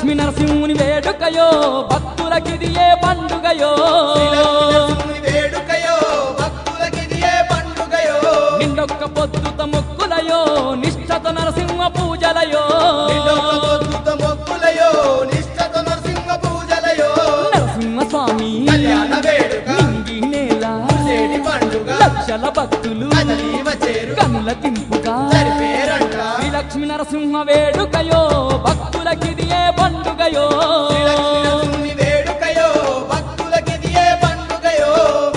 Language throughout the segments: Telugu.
లక్ష్మీ నరసింహుని వేడుకయో భక్తులకిది ఏ పండుగయో శ్రీలక్ష్మీ వేడుకయో భక్తులకిది ఏ పండుగయో నిండొక్క పొద్దుత మొక్కులయో నిష్ఠత నరసింహ పూజలయో నిండొక్క పొద్దుత మొక్కులయో నిష్ఠత నరసింహ పూజలయో నరసింహ స్వామి కళ్యాణ వేడుక నింగి నేల చేడి పండుగ లక్షల భక్తులు కదలి వచ్చేరు కనుల తింపుగా సరిపేరంట శ్రీ లక్ష్మీ నరసింహ వేడుకయో భక్తులకిది ఏ పండుగయో శ్రీలక్ష్మీ వేడుకయో భక్తులకిది ఏ పండుగయో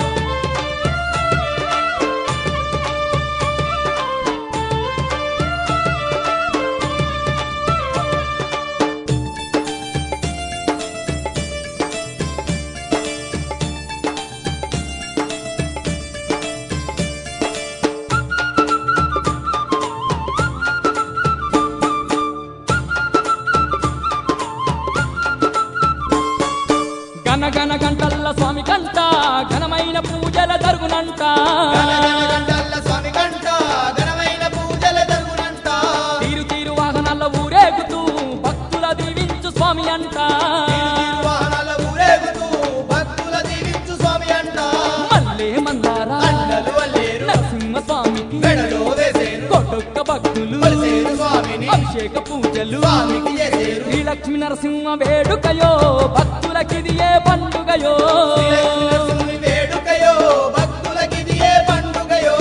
గన గన గంటల్ల స్వామి కంట ఘనమైన పూజల జరుగునంట గణగణగంటల్ల స్వామి కంట ఘనమైన పూజల జరుగునంట తీరు తీరు వాహనాల ఊరేగుతూ భక్తుల దీవించు స్వామి అంట వాహనాల ఊరేగుతూ భక్తుల దీవించు స్వామి అంట మల్లే మందారా అండలు వల్లేరు నరసింహ స్వామికి మెడలో వేసేరు కొట్టొక్క భక్తులు కొలిసేరు స్వామిని అభిషేక పూజలు స్వామికి చేసేరు శ్రీ లక్ష్మీ నరసింహ వేడుకయో భక్తులకిది ఏ పండుగయో శ్రీలక్ష్మీ వేడుకయో భక్తులకిది ఏ పండుగయో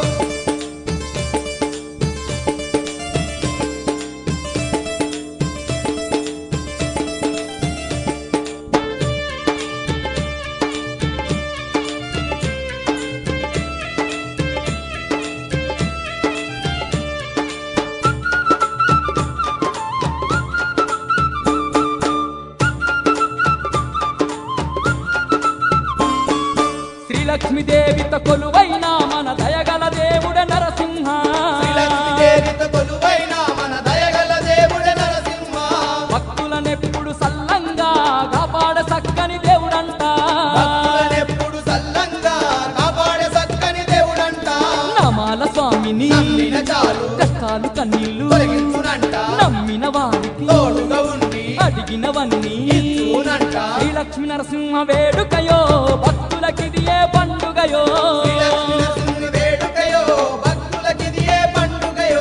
శ్రీ లక్ష్మీదేవితో కొలువైన మన దయగల దేవుడ నరసింహ శ్రీలక్ష్మీదేవితో కొలువైన మన దయగల దేవుడే నరసింహ భక్తులనెప్పుడు సల్లంగా కాపాడ చక్కని దేవుడంట భక్తులనెప్పుడు సల్లంగా కాపాడే సక్కని దేవుడంట నమాల స్వామిని నమ్మిన చాలు కష్టాలు కన్నీళ్లు తొలగించునంట నమ్మిన వారికి తోడుగా ఉండి అడిగినవన్నీ ఇచ్చునంట శ్రీ లక్ష్మీ నరసింహ వేడుకయో భక్తులకిది ఏ పండుగయో శ్రీలక్ష్మీ వేడుకయో భక్తులకిది ఏ పండుగయో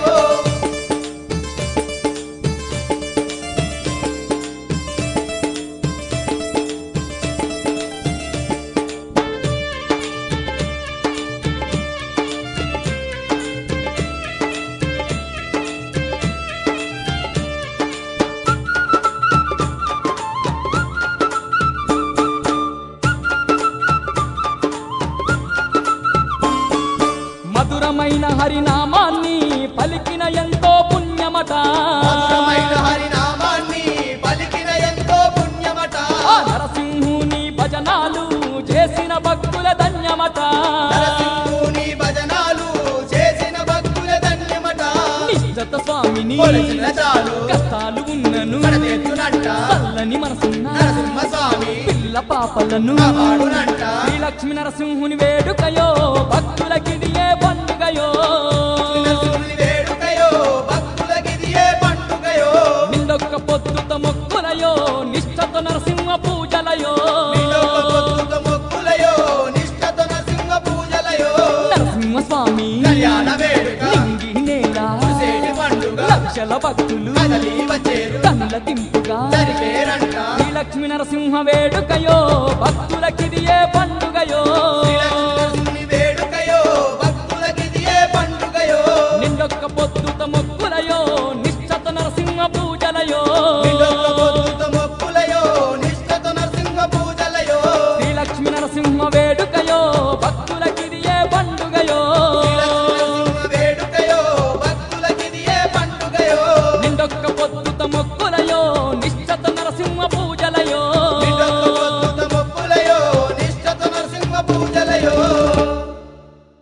మధురమైన హరినామాన్ని పలికిన ఎంతో పుణ్యమట మధురమైన హరినామాన్ని పలికిన ఎంతో పుణ్యమట ఆ నరసింహుని భజనాలు చేసిన భక్తుల ధన్యమట నరసింహుని భజనాలు చేసిన భక్తుల ధన్యమట నిశ్చత స్వామిని కొలిచిన చాలు కష్టాలు ఉన్నను కడతెత్తునంట చల్లని మనసున్న నరసింహ స్వామి పిల్ల పాపలను కాపాడునంట శ్రీ లక్ష్మీ నరసింహుని వేడుకయో భక్తులకిది ఏ పండుగయో నరసింహుని వేడుకయో భక్తులకిది ఏ పండుగయో నిండొక్క పొద్దుత మొక్కులయో నిష్ఠత నరసింహ పూజలయో నిండొక్క పొద్దుత మొక్కులయో నిష్ఠత నరసింహ పూజలయో నరసింహ స్వామి కళ్యాణ వేడుక నింగి నేల సేటి పండుగ లక్షల భక్తులు కదలి వచ్చేరు కనుల తింపుగా సరిపేరంట శ్రీ లక్ష్మీ నరసింహ వేడుకయో భక్తులకిది ఏ పండుగయో శ్రీలక్ష్మీ వేడుకయో భక్తులకిది ఏ పండుగయో నిండొక్క పొద్దుత మొక్కులయో నిష్ఠత నరసింహ పూజలయో నిండొక్క పొద్దుత మొక్కులయో నిష్ఠత నరసింహ పూజలయో శ్రీ లక్ష్మీ నరసింహ వేడుకయో భక్తులకిది ఏ పండుగయో శ్రీలక్ష్మీ వేడుకయో భక్తులకిది ఏ పండుగయో నిండొక్క పొద్దుత మొక్కులయో నిష్ఠత నరసింహ పూజలయో నిండొక్క పొద్దుత మొక్కులయో నిష్ఠత నరసింహ పూజలయో